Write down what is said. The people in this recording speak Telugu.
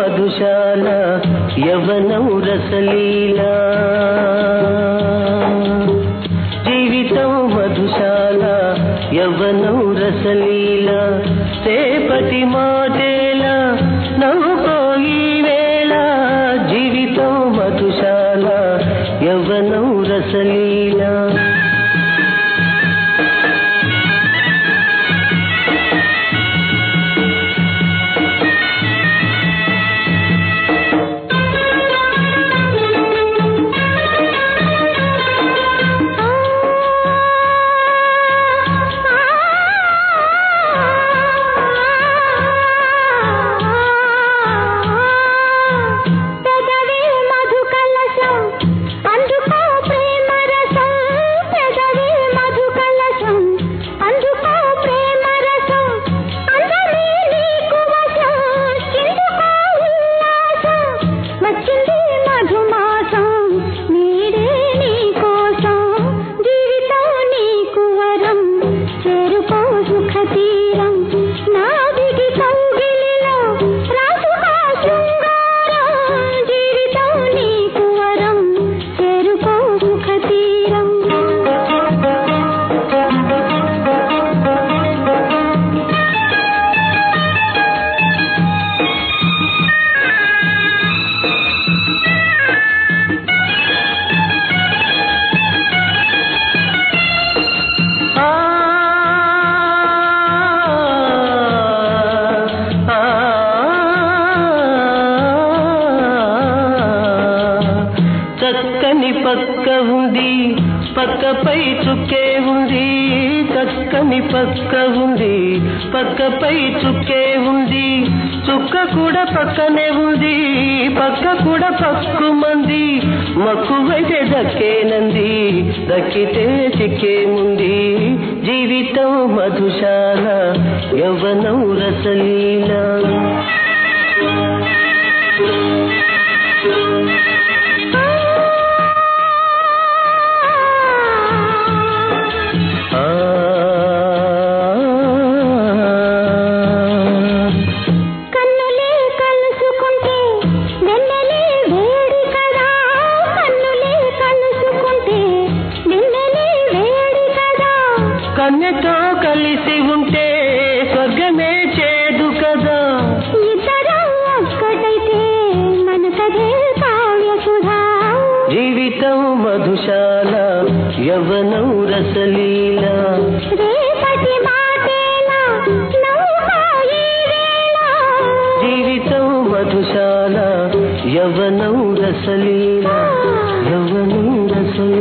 మధుశాల యవనం రసలీలా జీవితం మధుశాల యవనం రసలీలా రేపటి మాటేలా నవ్వుకో ఈ వేళ జీవితం మధుశాల యవనం రసలీలా పెదవి మధు కలశం అందుకో ప్రేమ రసం పెదవి మధు కలశం అందుకో ప్రేమ రసం అందమే నీకు వశం చిందుకో ఉల్లాసం వచ్చింది మధుమాసం నీడే నీ కోసం జీవితం నీకు వరం చేరుకో సుఖ తీరం నాదికి కౌగిలిలో రాసుకో శృంగారం జీవితం నీకు వరం చేరుకో సుఖ తీరం ఆ ఆ చక్కని పక్క ఉంది పక్కపై చుక్కే ఉంది చక్కని పక్క ఉంది పక్కపై చుక్కే ఉంది చుక్క కూడా పక్కనే ఉంది పక్క కూడా పక్కుమంది మక్కువైతే దక్కేనంది దక్కితే చిక్కేముంది జీవితం మధుశాల యవనం రసలీలా ఆ కన్నులే కలుసుకుంటే వెన్నెలే వేడి కదా కన్నులే కలుసుకుంటే వెన్నెలే వేడి కదా కన్యతో కలిసి ఉంటే స్వర్గమే చేదు కదా ఇద్దరం ఒక్కటైతే మనకదే కావ్య సుధా జీవితం మధుశాల యవనం రసలీలా రేపటి మాటేలా నవ్వుకో ఈ వేళ జీవితం మధుశాల యవనం రసలీలా యవనం రసలీలా